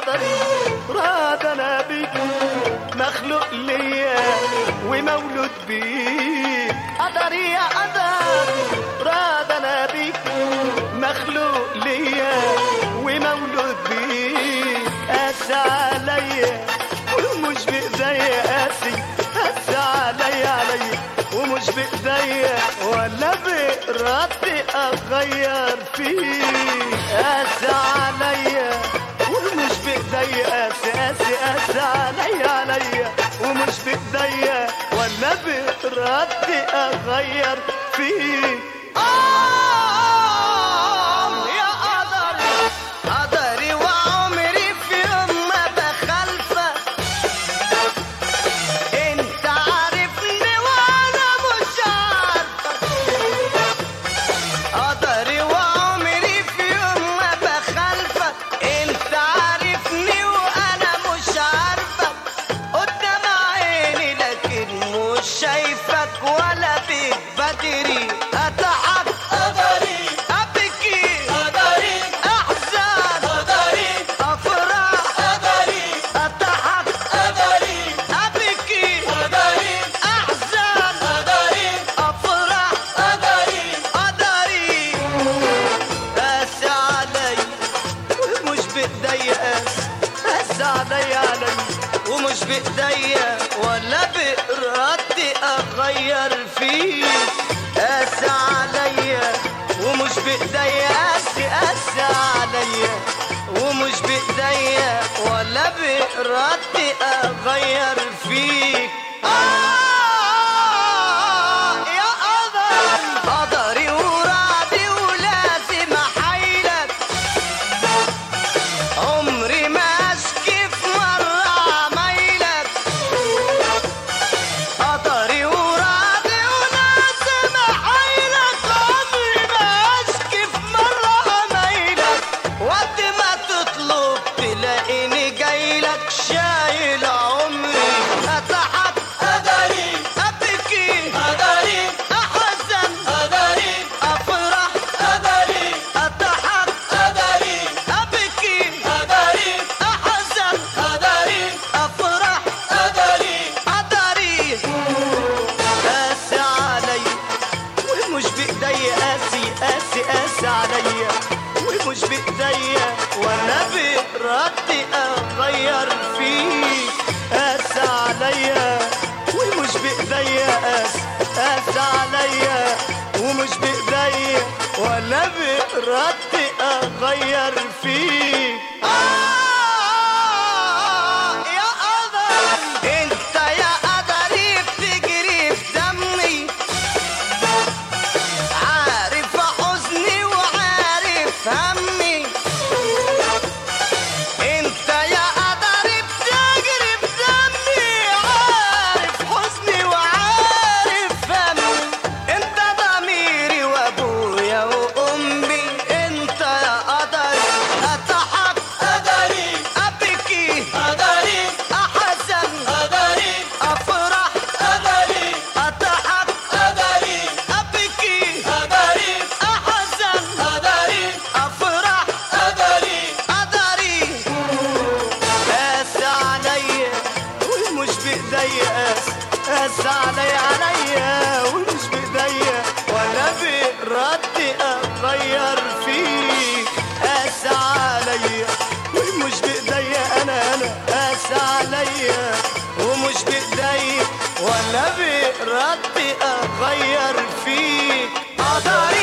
قدري راد انا بيك مخلوق ليا ومولود بيك قدري يا قدر راد انا بيك مخلوق ليا ومولود بيك قاسى عليا ومش بايديا قاسي قاسي عليا عليا ومش بايديا ولا بإرادتي اغير فيك قاسي عليا ومش بايديا قاسي قاسي قاسي عليا عليا ومش بايديا ولا بإرادتي اغير فيك آه يا قدري قدري وعمري في يوم ما بخالفك انت عارفني وانا مش عارفك قدري وعمري في يوم ما بخالفك انت عارفني وانا مش عارفك قدام عيني لكن مش شايفك ولا بيك بدري اتعب قدري ابكي قدري احزن قدري افرح قدري اتعب قدري ابكي قدري احزن قدري افرح قدري قدري قاسي علي ومش بايديا قاسي علي علي ومش بايديا ولا بإرادتي اغير فيك قاسي عليا ومش بايديا قاسي قاسي عليا ومش بايديا ولا بإرادتي اغير فيك آه يا قدر قدري ورعدي ولازم احايلك عمري ما اشكي في مرة عمايلك قدري ورعدي ولازم احايلك عمري ما اشكي في مرة عمايلك وقت ما تطلب تلاقيني جايلك شايل عمري اتحط قدري ابكي قدري احزن قدري افرح قدري اتحط قدري ابكي قدري احزن قدري افرح قدري قدري قاسي علي ومش بايديا قاسي قاسي قاسي عليا ومش بايديا وانا بإرادتي اغير فيك قاسي عليا ومش بايديا قاسي قاسي عليا ومش بايديا ولا بإرادتي اغير فيك آه يا قدر انت يا قدري بتجري في دمي عارف حزني وعارف همي انت يا قدري بتجري بدمي عارف حزني وعارف همي انت ضميري وابويا وامي انت يا قدري اتحب قدري ابكي قدري احزن قدري افرح قدري اتحب قدري ابكي قدري احزن قدري افرح قدري قدري قاس عليا ومش بايديا قاس قاس عليا عليا ومش بايديا ولا بإرادتي اغير فيك قاس عليا ومش بايديا انا انا قاس عليا ومش بايديا ولا بإرادتي اغير فيك قدري